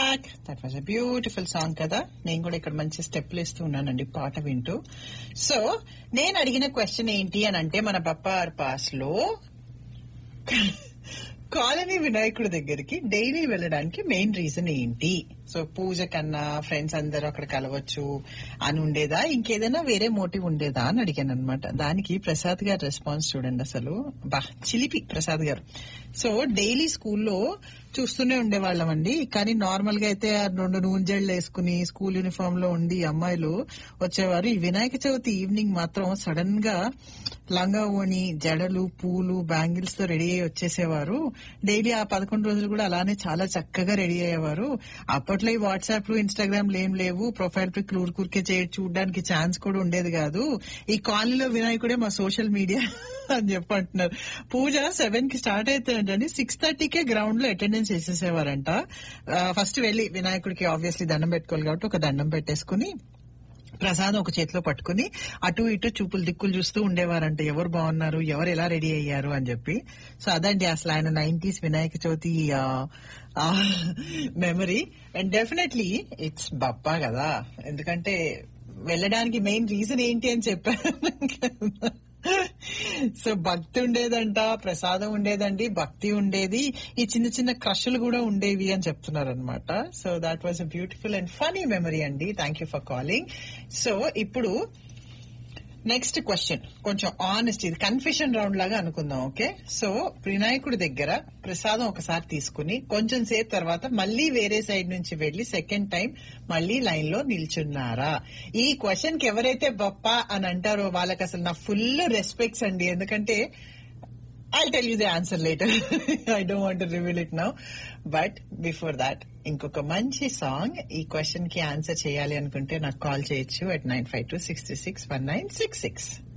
back that was a beautiful song కదా నేను కూడా ఇక్కడ మంచి స్టెప్లు ఇస్తూ ఉన్నానండి పాట వింటూ సో నేను అడిగిన క్వశ్చన్ ఏంటి అని అంటే మన బప్పార్ పాస్ లో కాలనీ వినాయకుడి దగ్గరికి డైలీ వెళ్ళడానికి మెయిన్ రీజన్ ఏంటి సో పూజ కన్నా ఫ్రెండ్స్ అందరూ అక్కడ కలవచ్చు అని ఉండేదా ఇంకేదైనా వేరే మోటివ్ ఉండేదా అని అడిగాను అనమాట దానికి ప్రసాద్ గారు రెస్పాన్స్ చూడండి అసలు బా చిలిపి ప్రసాద్ గారు సో డైలీ స్కూల్లో చూస్తూనే ఉండేవాళ్ళం అండి కానీ నార్మల్ గా అయితే ఆ రెండు నూంజళ్ళు వేసుకుని స్కూల్ యూనిఫామ్ లో ఉండి అమ్మాయిలు వచ్చేవారు ఈ వినాయక చవితి ఈవినింగ్ మాత్రం సడన్ గా లంగా ఓణి జడలు పూలు బ్యాంగిల్స్ తో రెడీ అయ్యి వచ్చేసేవారు డైలీ ఆ పదకొండు రోజులు కూడా అలానే చాలా చక్కగా రెడీ అయ్యేవారు అప్పట్లో ఈ వాట్సాప్ లు ఇన్స్టాగ్రామ్ ఏం లేవు ప్రొఫైల్ పిక్ ఊరికే చేయ చూడడానికి ఛాన్స్ కూడా ఉండేది కాదు ఈ కాలనీలో వినాయకుడే మా సోషల్ మీడియా అని చెప్పి అంటున్నారు పూజ సెవెన్ కి స్టార్ట్ అయితే సిక్స్ థర్టీకే గ్రౌండ్ లో అటెండెన్స్ వేసేసేవారంట ఫస్ట్ వెళ్లి వినాయకుడికి ఆబ్వియస్లీ దండం పెట్టుకోవాలి కాబట్టి ఒక దండం పెట్టేసుకుని ప్రసాదం ఒక చేతిలో పట్టుకుని అటు ఇటు చూపులు దిక్కులు చూస్తూ ఉండేవారంట ఎవరు బాగున్నారు ఎవరు ఎలా రెడీ అయ్యారు అని చెప్పి సో అదండి అసలు ఆయన nineties Vinayaka Chavithi memory and definitely it's Bappa కదా ఎందుకంటే వెళ్ళడానికి మెయిన్ రీజన్ ఏంటి అని చెప్పాను సో భక్తి ఉండేదంట ప్రసాదం ఉండేదండి భక్తి ఉండేది ఈ చిన్న చిన్న క్రషులు కూడా ఉండేవి అని చెప్తున్నారు అనమాట so that was a beautiful and funny memory అండి thank you for calling so ఇప్పుడు నెక్స్ట్ క్వశ్చన్ కొంచెం ఆనెస్ట్ ఇది కన్ఫ్యూషన్ రౌండ్ లాగా అనుకుందాం ఓకే సో వినాయకుడి దగ్గర ప్రసాదం ఒకసారి తీసుకుని కొంచెం సేపు తర్వాత మళ్ళీ వేరే సైడ్ నుంచి వెళ్లి సెకండ్ టైం మళ్ళీ లైన్ లో నిల్చున్నారా ఈ క్వశ్చన్ కి ఎవరైతే బొప్ప అని అంటారో వాళ్ళకి అసలు నా ఫుల్ రెస్పెక్ట్స్ అండి ఎందుకంటే I tell you the answer later I don't want reveal it now but before that ఇంకొక మంచి సాంగ్ ఈ క్వశ్చన్ కి ఆన్సర్ చేయాలి అనుకుంటే నాకు కాల్ చేయొచ్చు at nine five two six six one nine six six